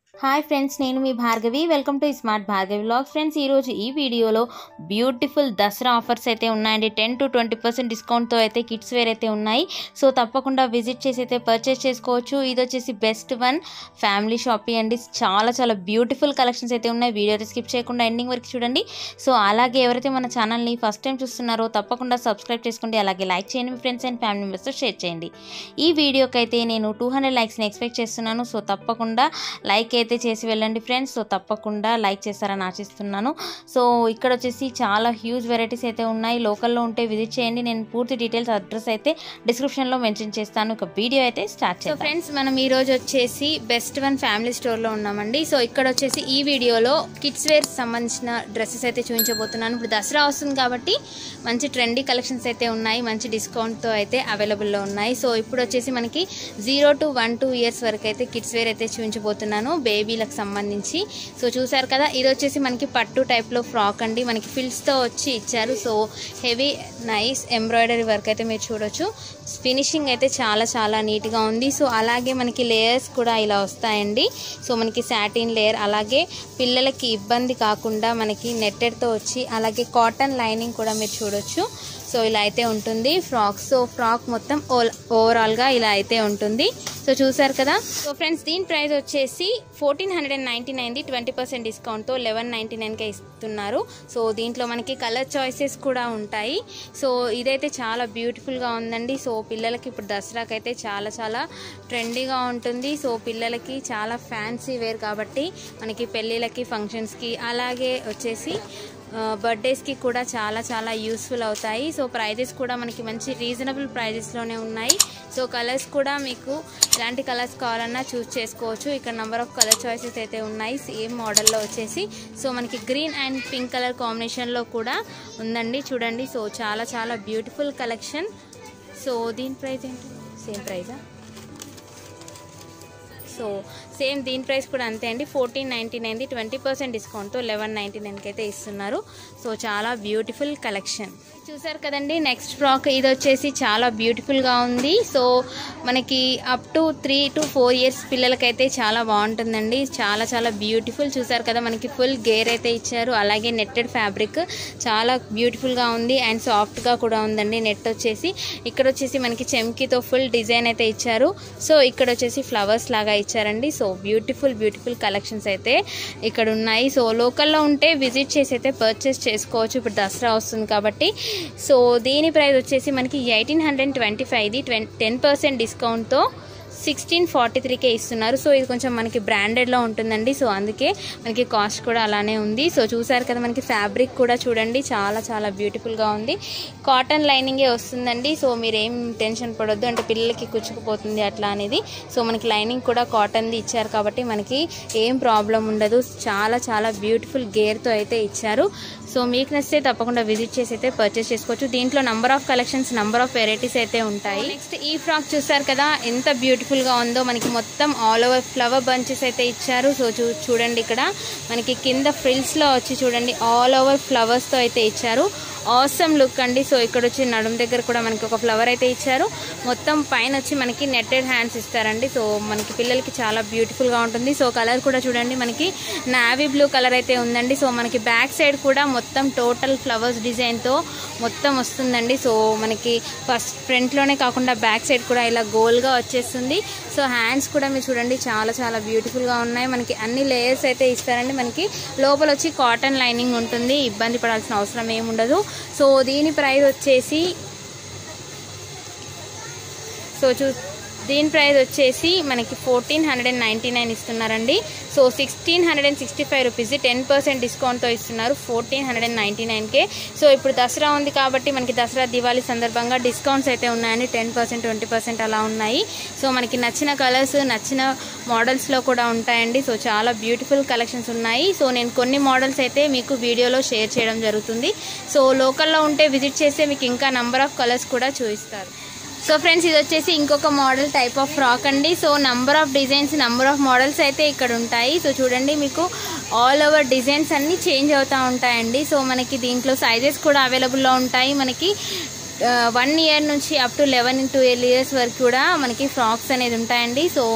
hi friends నేను మీ Bhargavi welcome to smart Bhargavi vlogs friends ఈరోజు ఈ వీడియోలో బ్యూటిఫుల్ దసరా ఆఫర్స్ అయితే ఉన్నాయండి టెన్ టు ట్వంటీ పర్సెంట్ డిస్కౌంట్తో అయితే కిడ్స్ వేర్ అయితే ఉన్నాయి సో తప్పకుండా విజిట్ చేసి అయితే పర్చేస్ చేసుకోవచ్చు ఇది వచ్చేసి బెస్ట్ వన్ ఫ్యామిలీ షాపింగ్ అండి చాలా చాలా బ్యూటిఫుల్ కలెక్షన్స్ అయితే ఉన్నాయి వీడియో అయితే స్కిప్ చేయకుండా ఎండింగ్ వరకు చూడండి సో అలాగే ఎవరైతే మన ఛానల్ని ఫస్ట్ టైం చూస్తున్నారో తప్పకుండా సబ్స్క్రైబ్ చేసుకోండి అలాగే లైక్ చేయండి మీ ఫ్రెండ్స్ అండ్ ఫ్యామిలీ మెంబర్స్తో షేర్ చేయండి ఈ వీడియోకి అయితే నేను టూ హండ్రెడ్ లైక్స్ని ఎక్స్పెక్ట్ చేస్తున్నాను సో తప్పకుండా లైక్ అయితే చేసి వెళ్ళండి ఫ్రెండ్స్ సో తప్పకుండా లైక్ చేస్తారని ఆశిస్తున్నాను సో ఇక్కడ వచ్చేసి చాలా హ్యూజ్ వెరైటీస్ అయితే ఉన్నాయి లోకల్లో ఉంటే విజిట్ చేయండి నేను పూర్తి డీటెయిల్స్ అడ్రస్ అయితే డిస్క్రిప్షన్లో మెన్షన్ చేస్తాను ఒక వీడియో అయితే స్టార్ట్ చేస్తాను ఫ్రెండ్స్ మనం ఈ రోజు వచ్చేసి బెస్ట్ వన్ ఫ్యామిలీ స్టోర్లో ఉన్నామండి సో ఇక్కడ వచ్చేసి ఈ వీడియోలో కిడ్స్ వేర్ సంబంధించిన డ్రెస్సెస్ అయితే చూపించబోతున్నాను ఇప్పుడు దసరా వస్తుంది కాబట్టి మంచి ట్రెండీ కలెక్షన్స్ అయితే ఉన్నాయి మంచి డిస్కౌంట్తో అయితే అవైలబుల్లో ఉన్నాయి సో ఇప్పుడు వచ్చేసి మనకి zero to one two years వరకు అయితే కిడ్స్ వేర్ అయితే చూపించబోతున్నాను బేబీలకు సంబంధించి సో చూసారు కదా ఇది వచ్చేసి మనకి పట్టు టైప్లో ఫ్రాక్ అండి మనకి ఫిల్స్తో వచ్చి ఇచ్చారు so heavy nice embroidery work అయితే మీరు చూడొచ్చు ఫినిషింగ్ అయితే చాలా చాలా నీట్గా ఉంది సో అలాగే మనకి లేయర్స్ కూడా ఇలా వస్తాయండి సో మనకి సాటిన్ లేయర్ అలాగే పిల్లలకి ఇబ్బంది కాకుండా మనకి నెట్టెడ్తో వచ్చి అలాగే కాటన్ లైనింగ్ కూడా మీరు చూడొచ్చు సో ఇలా అయితే ఉంటుంది ఫ్రాక్ సో ఫ్రాక్ మొత్తం ఓల్ ఓవరాల్గా ఇలా అయితే ఉంటుంది సో చూసారు కదా సో ఫ్రెండ్స్ దీని ప్రైస్ వచ్చేసి ఫోర్టీన్ హండ్రెడ్ అండ్ నైంటీ నైన్ది ట్వంటీ పర్సెంట్ డిస్కౌంట్తో లెవెన్ నైంటీ నైన్కే ఇస్తున్నారు సో దీంట్లో మనకి కలర్ చాయిసెస్ కూడా ఉంటాయి సో ఇదైతే చాలా బ్యూటిఫుల్గా ఉందండి సో పిల్లలకి ఇప్పుడు దసరాకి అయితే చాలా చాలా ట్రెండీగా ఉంటుంది సో పిల్లలకి చాలా ఫ్యాన్సీ వేర్ కాబట్టి మనకి పెళ్ళిళ్ళకి ఫంక్షన్స్కి అలాగే వచ్చేసి బర్త్డేస్కి కూడా చాలా చాలా యూస్ఫుల్ అవుతాయి సో ప్రైజెస్ కూడా మనకి మంచి రీజనబుల్ ప్రైజెస్లోనే ఉన్నాయి సో కలర్స్ కూడా మీకు ఎలాంటి కలర్స్ కావాలన్నా చూస్ చేసుకోవచ్చు ఇక్కడ నెంబర్ ఆఫ్ కలర్ చాయిసెస్ అయితే ఉన్నాయి సేమ్ మోడల్లో వచ్చేసి సో మనకి గ్రీన్ అండ్ పింక్ కలర్ కాంబినేషన్లో కూడా ఉందండి చూడండి సో చాలా చాలా బ్యూటిఫుల్ కలెక్షన్ సో దీని ప్రైస్ ఏంటి సేమ్ ప్రైజా సో సేమ్ దీని ప్రైస్ కూడా అంతే అండి ఫోర్టీన్ నైంటీ నైన్ది ట్వంటీ పర్సెంట్ డిస్కౌంట్తో లెవెన్ నైంటీ నైన్కి అయితే ఇస్తున్నారు సో చాలా బ్యూటిఫుల్ కలెక్షన్ చూసారు కదండి నెక్స్ట్ ఫ్రాక్ ఇది వచ్చేసి చాలా బ్యూటిఫుల్గా ఉంది సో మనకి up to three to four years పిల్లలకైతే చాలా బాగుంటుందండి చాలా చాలా బ్యూటిఫుల్ చూసారు కదా మనకి ఫుల్ గేర్ అయితే ఇచ్చారు అలాగే నెట్టెడ్ ఫ్యాబ్రిక్ చాలా బ్యూటిఫుల్గా ఉంది అండ్ సాఫ్ట్గా కూడా ఉందండి నెట్ వచ్చేసి ఇక్కడ వచ్చేసి మనకి చెమ్కీతో ఫుల్ డిజైన్ అయితే ఇచ్చారు సో ఇక్కడ వచ్చేసి ఫ్లవర్స్ లాగా ఇచ్చారండి సో బ్యూటిఫుల్ బ్యూటిఫుల్ కలెక్షన్స్ అయితే ఇక్కడ ఉన్నాయి సో లోకల్లో ఉంటే విజిట్ చేసి అయితే పర్చేస్ చేసుకోవచ్చు ఇప్పుడు దసరా వస్తుంది కాబట్టి సో దీని ప్రైస్ వచ్చేసి మనకి ఎయిటీన్ హండ్రెడ్ ట్వంటీ ఫైవ్ది ట్వంటీ టెన్ పర్సెంట్ డిస్కౌంట్తో సిక్స్టీన్ ఫార్టీ త్రీకే ఇస్తున్నారు సో ఇది కొంచెం మనకి బ్రాండెడ్లో ఉంటుందండి సో అందుకే మనకి కాస్ట్ కూడా అలానే ఉంది సో చూసారు కదా మనకి ఫ్యాబ్రిక్ కూడా చూడండి చాలా చాలా బ్యూటిఫుల్గా ఉంది కాటన్ లైనింగే వస్తుందండి సో మీరు ఏం టెన్షన్ పడొద్దు అంటే పిల్లలకి కుచ్చుకుపోతుంది అట్లా అనేది సో మనకి లైనింగ్ కూడా కాటన్ది ఇచ్చారు కాబట్టి మనకి ఏం ప్రాబ్లం ఉండదు చాలా చాలా బ్యూటిఫుల్ గేర్తో అయితే ఇచ్చారు సో మీకు నచ్చితే తప్పకుండా విజిట్ చేసి అయితే పర్చేస్ చేసుకోవచ్చు దీంట్లో number of collections number of varieties అయితే ఉంటాయి నెక్స్ట్ ఈ ఫ్రాక్ చూసారు కదా ఎంత బ్యూటిఫుల్గా ఉందో మనకి మొత్తం ఆల్ ఓవర్ ఫ్లవర్ బంచెస్ అయితే ఇచ్చారు సో చూ చూడండి ఇక్కడ మనకి కింద ఫ్రిల్స్లో వచ్చి చూడండి ఆల్ ఓవర్ ఫ్లవర్స్తో అయితే ఇచ్చారు ఆసమ్ లుక్ అండి సో ఇక్కడ వచ్చి నడుం దగ్గర కూడా మనకి ఒక ఫ్లవర్ అయితే ఇచ్చారు మొత్తం పైన వచ్చి మనకి నెట్టెడ్ హ్యాండ్స్ ఇస్తారండి సో మనకి పిల్లలకి చాలా బ్యూటిఫుల్గా ఉంటుంది సో కలర్ కూడా చూడండి మనకి నావీ బ్లూ కలర్ అయితే ఉందండి సో మనకి బ్యాక్ సైడ్ కూడా మొత్తం టోటల్ ఫ్లవర్స్ డిజైన్తో మొత్తం వస్తుందండి సో మనకి ఫస్ట్ ఫ్రంట్లోనే కాకుండా బ్యాక్ సైడ్ కూడా ఇలా గోల్గా వచ్చేస్తుంది సో హ్యాండ్స్ కూడా మీరు చూడండి చాలా చాలా బ్యూటిఫుల్గా ఉన్నాయి మనకి అన్ని లేయర్స్ అయితే ఇస్తారండి మనకి లోపల వచ్చి కాటన్ లైనింగ్ ఉంటుంది ఇబ్బంది పడాల్సిన అవసరం ఏముండదు సో దీని ప్రైస్ వచ్చేసి సో చూ దీని ప్రైస్ వచ్చేసి మనకి fourteen hundred and ninety nine ఇస్తున్నారండి so sixteen hundred and sixty five rupees ten percent డిస్కౌంట్తో ఇస్తున్నారు ఫోర్టీన్ హండ్రెడ్ అండ్ నైంటీ నైన్కే సో ఇప్పుడు దసరా ఉంది కాబట్టి మనకి దసరా దివాళీ సందర్భంగా డిస్కౌంట్స్ అయితే ఉన్నాయండి టెన్ పర్సెంట్ ట్వంటీ పర్సెంట్ అలా ఉన్నాయి సో మనకి నచ్చిన కలర్స్ నచ్చిన మోడల్స్లో కూడా ఉంటాయండి సో చాలా బ్యూటిఫుల్ కలెక్షన్స్ ఉన్నాయి సో నేను కొన్ని మోడల్స్ అయితే మీకు వీడియోలో షేర్ చేయడం జరుగుతుంది సో లోకల్లో ఉంటే విజిట్ చేస్తే మీకు ఇంకా నంబర్ ఆఫ్ కలర్స్ కూడా చూపిస్తారు సో ఫ్రెండ్స్ ఇది వచ్చేసి ఇంకొక మోడల్ టైప్ ఆఫ్ ఫ్రాక్ అండి so number of designs number of models అయితే ఇక్కడ ఉంటాయి సో చూడండి మీకు ఆల్ ఓవర్ డిజైన్స్ అన్నీ చేంజ్ అవుతూ ఉంటాయండి సో మనకి దీంట్లో సైజెస్ కూడా అవైలబుల్లో ఉంటాయి మనకి వన్ ఇయర్ నుంచి up to eleven twelve years వరకు కూడా మనకి ఫ్రాక్స్ అనేది ఉంటాయండి సో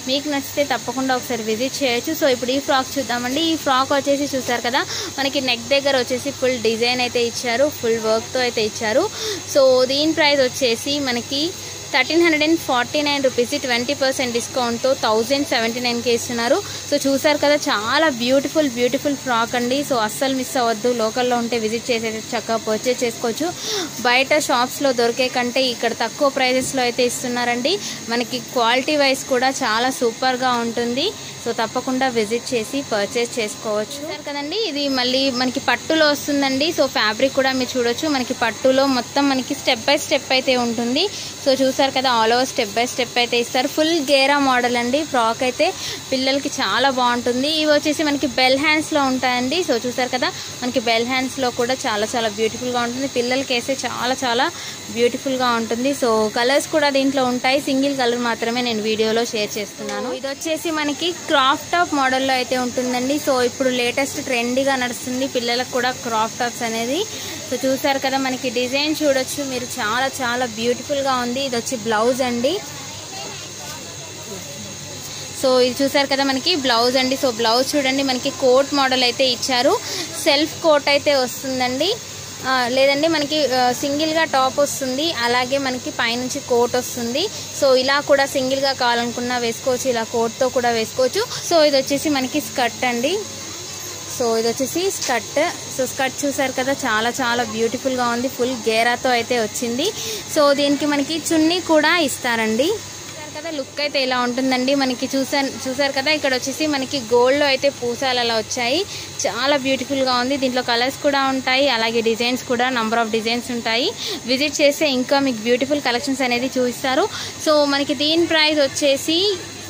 మీకు నచ్చితే తప్పకుండా ఒకసారి విజిట్ చేయొచ్చు సో ఇప్పుడు ఈ ఫ్రాక్ చూద్దామండి ఈ ఫ్రాక్ వచ్చేసి చూసారు కదా మనకి నెక్ దగ్గర వచ్చేసి ఫుల్ డిజైన్ అయితే ఇచ్చారు ఫుల్ వర్క్తో అయితే ఇచ్చారు సో దీని ప్రైస్ వచ్చేసి మనకి thirteen hundred and forty nine rupees twenty percent డిస్కౌంట్తో థౌజండ్ సెవెంటీ నైన్కి ఇస్తున్నారు సో చూసారు కదా చాలా బ్యూటిఫుల్ బ్యూటిఫుల్ ఫ్రాక్ అండి సో అస్సలు మిస్ అవ్వద్దు లోకల్లో ఉంటే విజిట్ చేసే చక్కగా పర్చేస్ చేసుకోవచ్చు బయట షాప్స్లో దొరికే కంటే ఇక్కడ తక్కువ ప్రైజెస్లో అయితే ఇస్తున్నారండి మనకి క్వాలిటీ వైజ్ కూడా చాలా సూపర్గా ఉంటుంది సో తప్పకుండా విజిట్ చేసి పర్చేస్ చేసుకోవచ్చు చూసారు కదండి ఇది మళ్ళీ మనకి పట్టులో వస్తుందండి సో ఫ్యాబ్రిక్ కూడా మీరు చూడొచ్చు మనకి పట్టులో మొత్తం మనకి స్టెప్ బై స్టెప్ అయితే ఉంటుంది సో చూసారు కదా all over step by step అయితే ఇస్తారు ఫుల్ గేరా మోడల్ అండి ఫ్రాక్ అయితే పిల్లలకి చాలా బాగుంటుంది ఇవి వచ్చేసి మనకి బెల్ హ్యాండ్స్లో ఉంటాయండి సో చూసారు కదా మనకి బెల్ హ్యాండ్స్లో కూడా చాలా చాలా బ్యూటిఫుల్గా ఉంటుంది పిల్లలకి వేస్తే చాలా చాలా బ్యూటిఫుల్గా ఉంటుంది సో కలర్స్ కూడా దీంట్లో ఉంటాయి సింగిల్ కలర్ మాత్రమే నేను వీడియోలో షేర్ చేస్తున్నాను ఇది వచ్చేసి మనకి క్రాఫ్ టాప్ మోడల్లో అయితే ఉంటుందండి సో ఇప్పుడు లేటెస్ట్ ట్రెండీగా నడుస్తుంది పిల్లలకు కూడా క్రాఫ్ టాప్స్ అనేది సో చూసారు కదా మనకి డిజైన్ చూడొచ్చు మీరు చాలా చాలా బ్యూటిఫుల్గా ఉంది ఇది వచ్చి బ్లౌజ్ అండి సో ఇది చూసారు కదా మనకి బ్లౌజ్ అండి సో బ్లౌజ్ చూడండి మనకి కోట్ మోడల్ అయితే ఇచ్చారు సెల్ఫ్ కోట్ అయితే వస్తుందండి ఆ, లేదండి మనకి ఆ, సింగిల్గా టాప్ వస్తుంది అలాగే మనకి పైనుంచి కోట్ వస్తుంది సో ఇలా కూడా సింగిల్గా కావాలనుకున్నా వేసుకోవచ్చు ఇలా కోట్తో కూడా వేసుకోవచ్చు సో ఇది వచ్చేసి మనకి స్కర్ట్ అండి సో ఇది వచ్చేసి స్కర్ట్ సో స్కర్ట్ చూసారు కదా చాలా చాలా బ్యూటిఫుల్గా ఉంది ఫుల్ గేరాతో అయితే వచ్చింది సో దీనికి మనకి చున్నీ కూడా ఇస్తారండి చూసారు కదా లుక్ అయితే ఇలా ఉంటుందండి మనకి చూసారు చూసారు కదా ఇక్కడ వచ్చేసి మనకి గోల్డ్లో అయితే పూసాలు అలా వచ్చాయి చాలా బ్యూటిఫుల్గా ఉంది దీంట్లో కలర్స్ కూడా ఉంటాయి అలాగే డిజైన్స్ కూడా నంబర్ ఆఫ్ డిజైన్స్ ఉంటాయి విజిట్ చేస్తే ఇంకా మీకు బ్యూటిఫుల్ కలెక్షన్స్ అనేది చూపిస్తారు సో మనకి దీని ప్రైస్ వచ్చేసి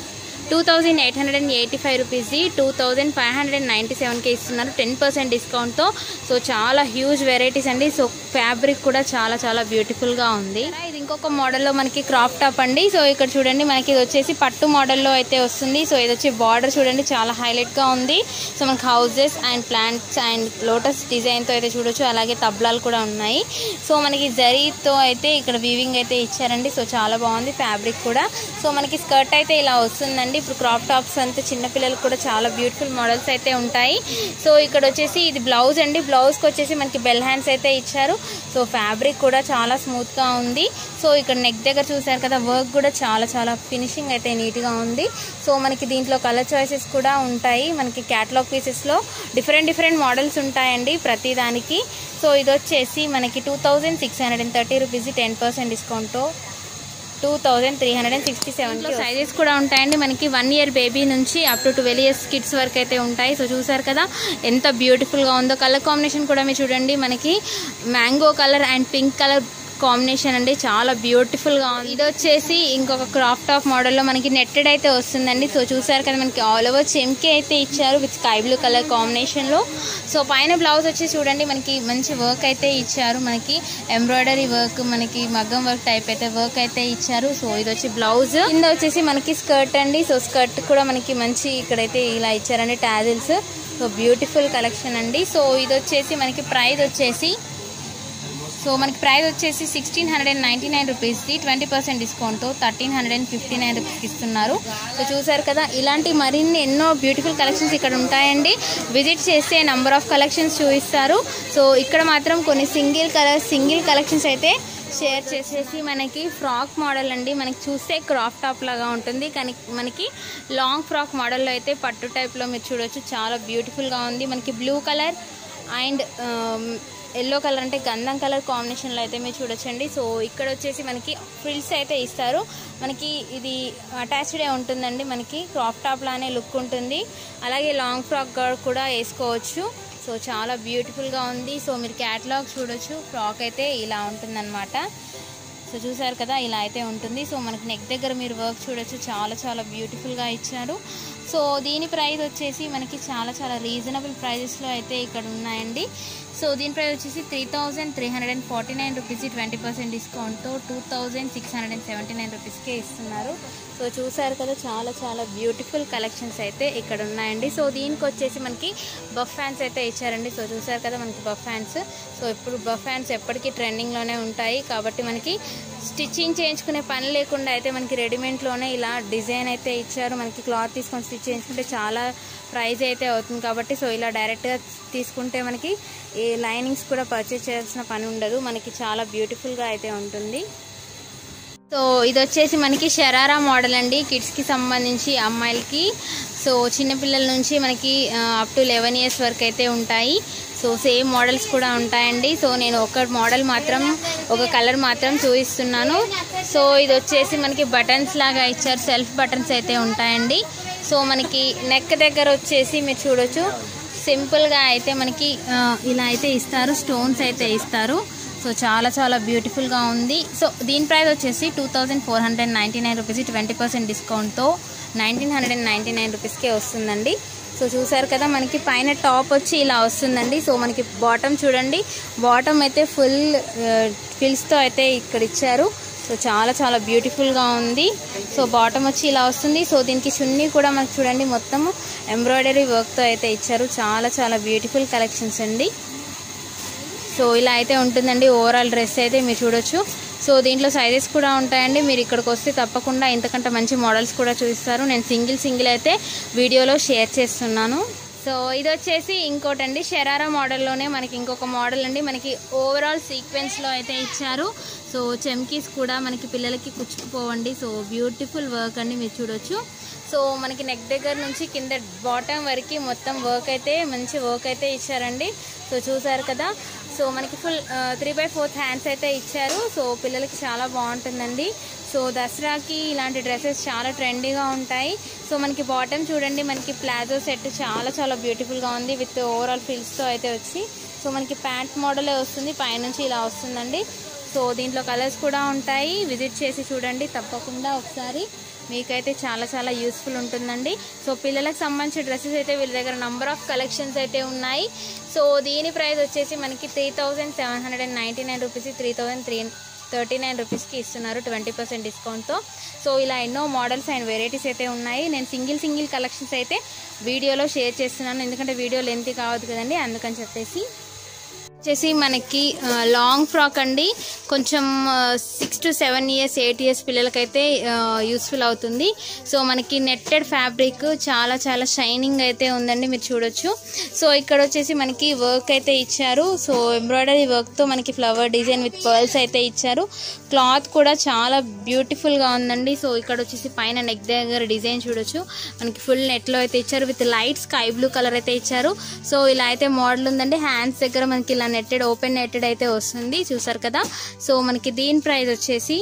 two thousand eight hundred and eighty five రూపీస్ది two thousand five hundred and ninety సెవెన్కి ఇస్తున్నారు టెన్ పర్సెంట్ డిస్కౌంట్తో సో చాలా హ్యూజ్ వెరైటీస్ అండి సో ఫ్యాబ్రిక్ కూడా చాలా చాలా బ్యూటిఫుల్గా ఉంది ఇది ఇంకొక మోడల్లో మనకి క్రాప్ టాప్ అండి సో ఇక్కడ చూడండి మనకి ఇది వచ్చేసి పట్టు మోడల్లో అయితే వస్తుంది సో ఇది వచ్చి బార్డర్ చూడండి చాలా హైలైట్గా ఉంది సో మనకి houses and plants and lotus డిజైన్తో అయితే చూడొచ్చు అలాగే తబ్లాలు కూడా ఉన్నాయి సో మనకి జరీతో అయితే ఇక్కడ వీవింగ్ అయితే ఇచ్చారండి సో చాలా బాగుంది ఫ్యాబ్రిక్ కూడా సో మనకి స్కర్ట్ అయితే ఇలా వస్తుందండి ఇప్పుడు క్రాప్ టాప్స్ అంతా చిన్నపిల్లలకు కూడా చాలా బ్యూటిఫుల్ మోడల్స్ అయితే ఉంటాయి సో ఇక్కడ వచ్చేసి ఇది బ్లౌజ్ అండి బ్లౌజ్కి వచ్చేసి మనకి బెల్ హ్యాండ్స్ అయితే ఇచ్చారు సో ఫ్యాబ్రిక్ కూడా చాలా స్మూత్గా ఉంది సో ఇక్కడ నెక్ దగ్గర చూసారు కదా వర్క్ కూడా చాలా చాలా ఫినిషింగ్ అయితే నీట్గా ఉంది సో మనకి దీంట్లో కలర్ చాయిసెస్ కూడా ఉంటాయి మనకి క్యాటలాగ్ పీసెస్లో డిఫరెంట్ డిఫరెంట్ మోడల్స్ ఉంటాయండి ప్రతి దానికి సో ఇది వచ్చేసి మనకి two thousand six hundred and thirty rupees ten percent డిస్కౌంట్తో two thousand three hundred and sixty సెవెన్లో సైజెస్ కూడా ఉంటాయండి మనకి వన్ ఇయర్ బేబీ నుంచి up to twelve years kids వరకు అయితే ఉంటాయి సో చూసారు కదా ఎంత బ్యూటిఫుల్గా ఉందో కలర్ కాంబినేషన్ కూడా మీరు చూడండి మనకి mango colour and pink colour combination అండి చాలా బ్యూటిఫుల్గా ఉంది ఇది వచ్చేసి ఇంకొక క్రాప్ టాప్ మోడల్లో మనకి నెట్టెడ్ అయితే వస్తుందండి సో చూసారు కదా మనకి ఆల్ ఓవర్ చెమ్కి అయితే ఇచ్చారు విత్ స్కై బ్లూ కలర్ కాంబినేషన్లో సో పైన బ్లౌజ్ వచ్చి చూడండి మనకి మంచి వర్క్ అయితే ఇచ్చారు మనకి ఎంబ్రాయిడరీ వర్క్ మనకి మగ్గం వర్క్ టైప్ అయితే వర్క్ అయితే ఇచ్చారు సో ఇది వచ్చి బ్లౌజ్ కింద వచ్చేసి మనకి స్కర్ట్ అండి సో స్కర్ట్ కూడా మనకి మంచి ఇక్కడైతే ఇలా ఇచ్చారండి టాజిల్స్ సో బ్యూటిఫుల్ కలెక్షన్ అండి సో ఇది వచ్చేసి మనకి ప్రైస్ వచ్చేసి సో మనకి ప్రైస్ వచ్చేసి sixteen hundred and ninety nine రూపీస్ది ట్వంటీ పర్సెంట్ డిస్కౌంట్తో thirteen hundred and fifty nine రూపీస్కి ఇస్తున్నారు సో చూసారు కదా ఇలాంటి మరిన్ని ఎన్నో బ్యూటిఫుల్ కలెక్షన్స్ ఇక్కడ ఉంటాయండి విజిట్ చేస్తే నంబర్ ఆఫ్ కలెక్షన్స్ చూపిస్తారు సో ఇక్కడ మాత్రం కొన్ని సింగిల్ కలర్ సింగిల్ కలెక్షన్స్ అయితే షేర్ చేసేసి మనకి ఫ్రాక్ మోడల్ అండి మనకి చూస్తే క్రాప్ టాప్ లాగా ఉంటుంది కానీ మనకి లాంగ్ ఫ్రాక్ మోడల్లో అయితే పట్టు టైప్లో మీరు చూడొచ్చు చాలా బ్యూటిఫుల్గా ఉంది మనకి blue colour and yellow colour అంటే గంధం కలర్ కాంబినేషన్లో అయితే మీరు చూడొచ్చండి సో ఇక్కడ వచ్చేసి మనకి ఫ్రిల్స్ అయితే ఇస్తారు మనకి ఇది అటాచ్డే ఉంటుందండి మనకి క్రాప్ టాప్ లానే లుక్ ఉంటుంది అలాగే లాంగ్ ఫ్రాక్ కూడా వేసుకోవచ్చు సో చాలా బ్యూటిఫుల్గా ఉంది సో మీరు క్యాటలాగ్ చూడొచ్చు ఫ్రాక్ అయితే ఇలా ఉంటుందన్నమాట సో చూసారు కదా ఇలా అయితే ఉంటుంది సో మనకి నెక్ దగ్గర మీరు వర్క్ చూడొచ్చు చాలా చాలా బ్యూటిఫుల్గా ఇచ్చారు సో దీని ప్రైస్ వచ్చేసి మనకి చాలా చాలా రీజనబుల్ ప్రైజెస్లో అయితే ఇక్కడ ఉన్నాయండి సో దీని ప్రైస్ వచ్చేసి three thousand three hundred and forty nine rupees twenty percent డిస్కౌంట్తో two thousand six hundred and seventy nine రూపీస్కే ఇస్తున్నారు సో చూసారు కదా చాలా చాలా బ్యూటిఫుల్ కలెక్షన్స్ అయితే ఇక్కడ ఉన్నాయండి సో దీనికి వచ్చేసి మనకి బఫ్ ఫ్యాన్స్ అయితే ఇచ్చారండి సో చూసారు కదా మనకి బఫ్ ఫ్యాన్స్ సో ఇప్పుడు బఫ్ ఫ్యాన్స్ ఎప్పటికీ ట్రెండింగ్లోనే ఉంటాయి కాబట్టి మనకి స్టిచ్చింగ్ చేయించుకునే పని లేకుండా అయితే మనకి రెడీమేడ్లోనే ఇలా డిజైన్ అయితే ఇచ్చారు మనకి క్లాత్ తీసుకొని స్టిచ్ చేయించుకుంటే చాలా ప్రైజ్ అయితే అవుతుంది కాబట్టి సో ఇలా డైరెక్ట్గా తీసుకుంటే మనకి ఈ లైనింగ్స్ కూడా పర్చేస్ చేయాల్సిన పని ఉండదు మనకి చాలా బ్యూటిఫుల్గా అయితే ఉంటుంది సో ఇది వచ్చేసి మనకి షరారా మోడల్ అండి కిడ్స్కి సంబంధించి అమ్మాయిలకి సో చిన్నపిల్లల నుంచి మనకి అప్ టు లెవెన్ ఇయర్స్ వరకు అయితే ఉంటాయి సో సేమ్ మోడల్స్ కూడా ఉంటాయండి సో నేను ఒక మోడల్ మాత్రం ఒక కలర్ మాత్రం చూపిస్తున్నాను సో ఇది వచ్చేసి మనకి బటన్స్ లాగా ఇచ్చారు సెల్ఫ్ బటన్స్ అయితే ఉంటాయండి సో మనకి నెక్ దగ్గర వచ్చేసి మీరు చూడొచ్చు సింపుల్గా అయితే మనకి ఆ, ఇలా అయితే ఇస్తారు స్టోన్స్ అయితే ఇస్తారు సో చాలా చాలా బ్యూటిఫుల్గా ఉంది సో దీని ప్రైస్ వచ్చేసి two thousand four hundred ninety nine rupees twenty percent డిస్కౌంట్తో nineteen hundred and ninety nine రూపీస్కే వస్తుందండి సో చూసారు కదా మనకి పైన టాప్ వచ్చి ఇలా వస్తుందండి సో మనకి బాటమ్ చూడండి బాటమ్ అయితే ఫుల్ ఫిల్స్తో అయితే ఇక్కడ ఇచ్చారు సో చాలా చాలా బ్యూటిఫుల్గా ఉంది సో బాటమ్ వచ్చి ఇలా వస్తుంది సో దీనికి చున్నీ కూడా మనకి చూడండి మొత్తం ఎంబ్రాయిడరీ వర్క్తో అయితే ఇచ్చారు చాలా చాలా బ్యూటిఫుల్ కలెక్షన్స్ అండి సో ఇలా అయితే ఉంటుందండి ఓవరాల్ డ్రెస్ అయితే మీరు చూడొచ్చు సో దీంట్లో సైజెస్ కూడా ఉంటాయండి మీరు ఇక్కడికి వస్తే తప్పకుండా ఇంతకంటే మంచి మోడల్స్ కూడా చూపిస్తారు నేను సింగిల్ సింగిల్ అయితే వీడియోలో షేర్ చేస్తున్నాను సో ఇది వచ్చేసి ఇంకోటండి షరారా మోడల్లోనే మనకి ఇంకొక మోడల్ అండి మనకి ఓవరాల్ సీక్వెన్స్లో అయితే ఇచ్చారు సో చెమ్కీస్ కూడా మనకి పిల్లలకి కుచ్చుకుపోవండి సో బ్యూటిఫుల్ వర్క్ అండి మీరు చూడొచ్చు సో మనకి నెక్ దగ్గర నుంచి కింద బాటమ్ వరకు మొత్తం వర్క్ అయితే మంచి వర్క్ అయితే ఇచ్చారండి సో చూసారు కదా సో మనకి full three by fourth hands అయితే ఇచ్చారు సో పిల్లలకి చాలా బాగుంటుందండి సో దసరాకి ఇలాంటి డ్రెస్సెస్ చాలా ట్రెండీగా ఉంటాయి సో మనకి బాటమ్ చూడండి మనకి ప్లాజో సెట్ చాలా చాలా బ్యూటిఫుల్గా ఉంది విత్ ఓవరాల్ ఫిల్స్తో అయితే వచ్చి సో మనకి ప్యాంట్ మోడలే వస్తుంది పైనుంచి ఇలా వస్తుందండి సో దీంట్లో కలర్స్ కూడా ఉంటాయి విజిట్ చేసి చూడండి తప్పకుండా ఒకసారి మీకైతే చాలా చాలా యూస్ఫుల్ ఉంటుందండి సో పిల్లలకు సంబంధించిన డ్రెస్సెస్ అయితే వీళ్ళ దగ్గర నంబర్ ఆఫ్ కలెక్షన్స్ అయితే ఉన్నాయి సో దీని ప్రైస్ వచ్చేసి మనకి three thousand seven hundred and ninety nine rupees three thousand three thirty nine రూపీస్కి ఇస్తున్నారు ట్వంటీ పర్సెంట్ డిస్కౌంట్తో సో ఇలా ఎన్నో మోడల్స్ అండ్ వెరైటీస్ అయితే ఉన్నాయి నేను సింగిల్ సింగిల్ కలెక్షన్స్ అయితే వీడియోలో షేర్ చేస్తున్నాను ఎందుకంటే వీడియో లెంత్ కావద్దు కదండి అందుకని చెప్పేసి వచ్చేసి మనకి ఆ, లాంగ్ ఫ్రాక్ అండి కొంచెం six to seven years eight years పిల్లలకైతే ఆ, యూస్ఫుల్ అవుతుంది సో మనకి నెట్టెడ్ ఫ్యాబ్రిక్ చాలా చాలా షైనింగ్ అయితే ఉందండి మీరు చూడొచ్చు సో ఇక్కడ వచ్చేసి మనకి వర్క్ అయితే ఇచ్చారు సో ఎంబ్రాయిడరీ వర్క్తో మనకి ఫ్లవర్ డిజైన్ విత్ పర్ల్స్ అయితే ఇచ్చారు క్లాత్ కూడా చాలా బ్యూటిఫుల్గా ఉందండి సో ఇక్కడ వచ్చేసి పైన నెక్ దగ్గర డిజైన్ చూడొచ్చు మనకి ఫుల్ నెట్లో అయితే ఇచ్చారు with light sky blue colour అయితే ఇచ్చారు సో ఇలా అయితే మోడల్ ఉందండి హ్యాండ్స్ దగ్గర మనకి ఇలా నెట్టెడ్ ఓపెన్ నెట్టెడ్ అయితే వస్తుంది చూసారు కదా సో మనకి దీని ప్రైస్ వచ్చేసి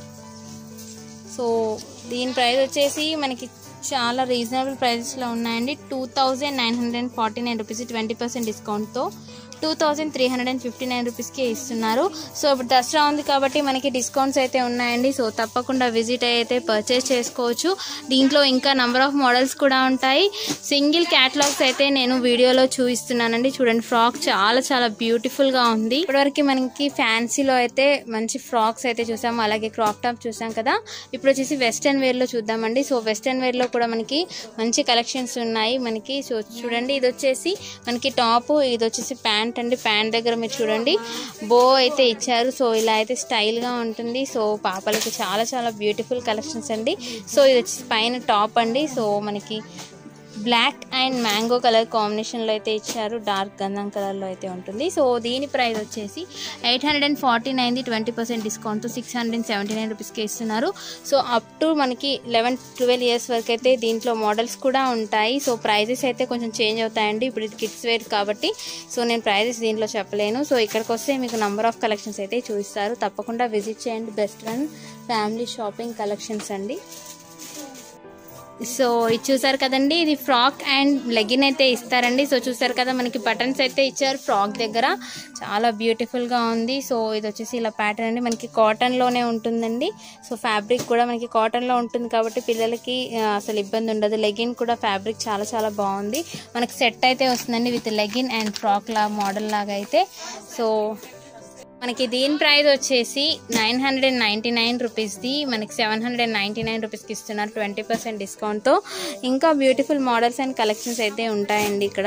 సో దీని ప్రైస్ వచ్చేసి మనకి చాలా రీజనబుల్ ప్రైజెస్లో ఉన్నాయండి two thousand nine hundred and forty nine rupees twenty percent డిస్కౌంట్తో two thousand three hundred and fifty nine రూపీస్కే ఇస్తున్నారు సో ఇప్పుడు దసరా ఉంది కాబట్టి మనకి డిస్కౌంట్స్ అయితే ఉన్నాయండి సో తప్పకుండా విజిట్ అయితే పర్చేస్ చేసుకోవచ్చు దీంట్లో ఇంకా నంబర్ ఆఫ్ మోడల్స్ కూడా ఉంటాయి సింగిల్ క్యాటలాగ్స్ అయితే నేను వీడియోలో చూపిస్తున్నానండి చూడండి ఫ్రాక్ చాలా చాలా బ్యూటిఫుల్గా ఉంది ఇప్పటివరకు మనకి ఫ్యాన్సీలో అయితే మంచి ఫ్రాక్స్ అయితే చూసాము అలాగే క్రాప్ టాప్ చూసాం కదా ఇప్పుడు వచ్చేసి వెస్టర్న్ వేర్లో చూద్దామండి సో వెస్టర్న్ వేర్లో కూడా మనకి మంచి కలెక్షన్స్ ఉన్నాయి మనకి సో చూడండి ఇది వచ్చేసి మనకి టాప్ ఇది వచ్చేసి ప్యాంట్ అండి ప్యాంట్ దగ్గర మీరు చూడండి బో అయితే ఇచ్చారు సో ఇలా అయితే స్టైల్గా ఉంటుంది సో పాపలకి చాలా చాలా బ్యూటిఫుల్ కలెక్షన్స్ అండి సో ఇది వచ్చేసి పైన టాప్ అండి సో మనకి బ్లాక్ అండ్ మ్యాంగో కలర్ కాంబినేషన్లో అయితే ఇచ్చారు డార్క్ గంధం కలర్లో అయితే ఉంటుంది సో దీని ప్రైస్ వచ్చేసి ఎయిట్ హండ్రెడ్ అండ్ ఫార్టీ నైన్ది twenty percent discount six hundred and seventy nine రూపీస్కి ఇస్తున్నారు సో అప్ టు మనకి లెవెన్ ట్వెల్వ్ ఇయర్స్ వరకు అయితే దీంట్లో మోడల్స్ కూడా ఉంటాయి సో ప్రైజెస్ అయితే కొంచెం చేంజ్ అవుతాయండి ఇప్పుడు ఇది కిడ్స్ వేర్ కాబట్టి సో నేను ప్రైజెస్ దీంట్లో చెప్పలేను సో ఇక్కడికి వస్తే మీకు నంబర్ ఆఫ్ కలెక్షన్స్ అయితే చూపిస్తారు తప్పకుండా విజిట్ చేయండి best one family shopping collections అండి సో ఇది చూసారు కదండి ఇది ఫ్రాక్ అండ్ లెగిన్ అయితే ఇస్తారండి సో చూసారు కదా మనకి బటన్స్ అయితే ఇచ్చారు ఫ్రాక్ దగ్గర చాలా బ్యూటిఫుల్గా ఉంది సో ఇది వచ్చేసి ఇలా ప్యాటర్న్ అండి మనకి కాటన్లోనే ఉంటుందండి సో ఫ్యాబ్రిక్ కూడా మనకి కాటన్లో ఉంటుంది కాబట్టి పిల్లలకి ఆ, అసలు ఇబ్బంది ఉండదు లెగిన్ కూడా ఫ్యాబ్రిక్ చాలా చాలా బాగుంది మనకి సెట్ అయితే వస్తుందండి విత్ లెగిన్ అండ్ ఫ్రాక్ లా మోడల్ లాగా అయితే సో మనకి దీని ప్రైస్ వచ్చేసి nine hundred and ninety nine రూపీస్ది మనకి సెవెన్ హండ్రెడ్ అండ్ నైంటీ నైన్ రూపీస్కి ఇస్తున్నారు ట్వంటీ పర్సెంట్ డిస్కౌంట్తో ఇంకా బ్యూటిఫుల్ మోడల్స్ అండ్ కలెక్షన్స్ అయితే ఉంటాయండి ఇక్కడ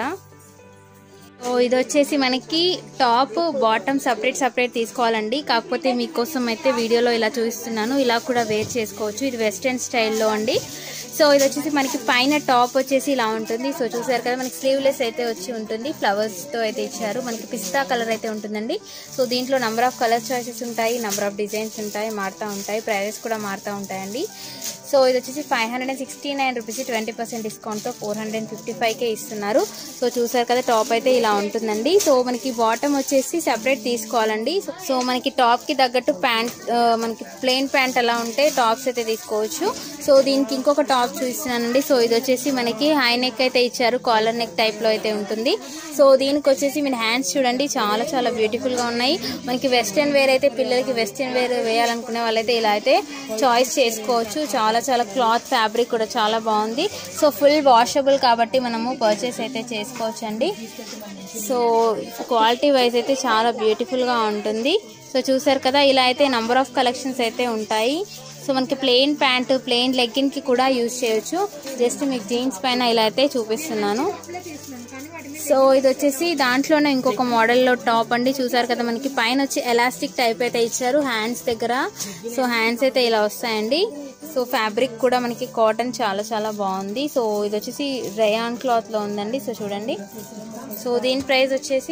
సో ఇది వచ్చేసి మనకి టాప్ బాటమ్ సపరేట్ సపరేట్ తీసుకోవాలండి కాకపోతే మీకోసం అయితే వీడియోలో ఇలా చూపిస్తున్నాను ఇలా కూడా వేర్ చేసుకోవచ్చు ఇది వెస్ట్రన్ స్టైల్లో అండి సో ఇది వచ్చేసి మనకి పైన టాప్ వచ్చేసి ఇలా ఉంటుంది సో చూసారు కదా మనకి స్లీవ్లెస్ అయితే వచ్చి ఉంటుంది ఫ్లవర్స్తో అయితే ఇచ్చారు మనకి పిస్తా కలర్ అయితే ఉంటుందండి సో దీంట్లో నెంబర్ ఆఫ్ కలర్ చాయిసెస్ ఉంటాయి నెంబర్ ఆఫ్ డిజైన్స్ ఉంటాయి మారుతూ ఉంటాయి ప్రైజెస్ కూడా మారుతూ ఉంటాయండి సో ఇది వచ్చేసి five hundred and sixty nine rupees twenty percent డిస్కౌంట్తో ఫోర్ హండ్రెడ్ అండ్ ఫిఫ్టీ ఫైవ్కే ఇస్తున్నారు సో చూసారు కదా టాప్ అయితే ఇలా ఉంటుందండి సో మనకి బాటమ్ వచ్చేసి సెపరేట్ తీసుకోవాలండి సో మనకి టాప్కి తగ్గట్టు ప్యాంట్ మనకి ప్లెయిన్ ప్యాంట్ అలా ఉంటే టాప్స్ అయితే తీసుకోవచ్చు సో దీనికి ఇంకొక టాప్ చూపిస్తున్నానండి సో ఇది వచ్చేసి మనకి హై నెక్ అయితే ఇచ్చారు కాలర్ నెక్ టైప్లో అయితే ఉంటుంది సో దీనికి వచ్చేసి మీరు హ్యాండ్స్ చూడండి చాలా చాలా బ్యూటిఫుల్గా ఉన్నాయి మనకి వెస్ట్రన్ వేర్ అయితే పిల్లలకి వెస్ట్రన్ వేర్ వేయాలనుకునే వాళ్ళైతే ఇలా అయితే చాయిస్ చేసుకోవచ్చు చాలా చాలా క్లాత్ ఫ్యాబ్రిక్ కూడా చాలా బాగుంది సో ఫుల్ వాషబుల్ కాబట్టి మనము పర్చేస్ అయితే చేసుకోవచ్చు అండి సో క్వాలిటీ వైజ్ అయితే చాలా బ్యూటిఫుల్గా ఉంటుంది సో చూసారు కదా ఇలా అయితే నంబర్ ఆఫ్ కలెక్షన్స్ అయితే ఉంటాయి సో మనకి ప్లెయిన్ ప్యాంట్ ప్లెయిన్ లెగ్గిన్కి కూడా యూజ్ చేయొచ్చు జస్ట్ మీకు జీన్స్ పైన ఇలా అయితే చూపిస్తున్నాను సో ఇది వచ్చేసి దాంట్లోనే ఇంకొక మోడల్లో టాప్ అండి చూసారు కదా మనకి పైన వచ్చి ఎలాస్టిక్ టైప్ అయితే ఇచ్చారు హ్యాండ్స్ దగ్గర సో హ్యాండ్స్ అయితే ఇలా వస్తాయండి సో ఫ్యాబ్రిక్ కూడా మనకి కాటన్ చాలా చాలా బాగుంది సో ఇది వచ్చేసి రయాన్ క్లాత్లో ఉందండి సో చూడండి సో దీని ప్రైస్ వచ్చేసి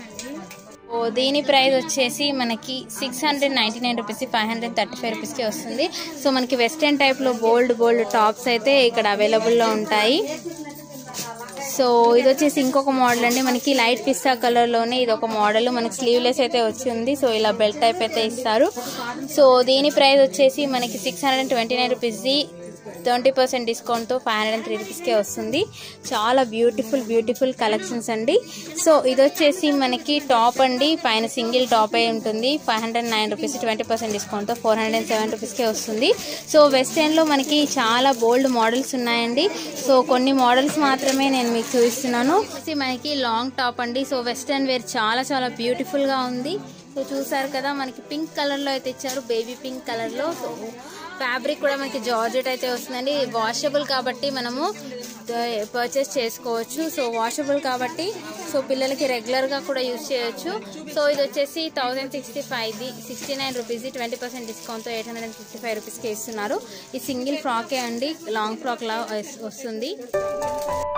ఓ దీని ప్రైస్ వచ్చేసి మనకి six hundred ninety nine rupees five hundred thirty ఫైవ్ రూపీస్కి వస్తుంది సో మనకి వెస్ట్రన్ టైప్లో బోల్డ్ బోల్డ్ టాప్స్ అయితే ఇక్కడ అవైలబుల్లో ఉంటాయి సో ఇది వచ్చేసి ఇంకొక మోడల్ అండి మనకి లైట్ పిస్తా కలర్లోనే ఇది ఒక మోడల్ మనకి స్లీవ్లెస్ అయితే వచ్చింది సో ఇలా బెల్ట్ టైప్ అయితే ఇస్తారు సో దీని ప్రైస్ వచ్చేసి మనకి సిక్స్ హండ్రెడ్ ట్వంటీ నైన్ రూపీస్ది ట్వంటీ పర్సెంట్ డిస్కౌంట్తో ఫైవ్ హండ్రెడ్ అండ్ త్రీ రూపీస్కే వస్తుంది చాలా బ్యూటిఫుల్ బ్యూటిఫుల్ కలెక్షన్స్ అండి సో ఇది వచ్చేసి మనకి టాప్ అండి పైన సింగిల్ టాప్ అయి ఉంటుంది five hundred nine rupees twenty percent డిస్కౌంట్తో ఫోర్ హండ్రెడ్ అండ్ సెవెన్ రూపీస్కే వస్తుంది సో వెస్టర్న్లో మనకి చాలా బోల్డ్ మోడల్స్ ఉన్నాయండి సో కొన్ని మోడల్స్ మాత్రమే నేను మీకు చూపిస్తున్నాను ఇది మనకి లాంగ్ టాప్ అండి సో వెస్టర్న్ వేర్ చాలా చాలా బ్యూటిఫుల్గా ఉంది సో చూసారు కదా మనకి పింక్ కలర్లో అయితే ఇచ్చారు బేబీ పింక్ కలర్లో సో ఫ్యాబ్రిక్ కూడా మనకి జార్జెట్ అయితే వస్తుందండి వాషబుల్ కాబట్టి మనము పర్చేస్ చేసుకోవచ్చు సో వాషబుల్ కాబట్టి సో పిల్లలకి రెగ్యులర్గా కూడా యూజ్ చేయొచ్చు సో ఇది వచ్చేసి థౌజండ్ సిక్స్టీ ఫైవ్ది సిక్స్టీ నైన్ రూపీస్ది ట్వంటీ పర్సెంట్ డిస్కౌంట్తో eight hundred and fifty five రూపీస్కి ఇస్తున్నారు ఈ సింగిల్ ఫ్రాకే అండి లాంగ్ ఫ్రాక్ లా వస్తుంది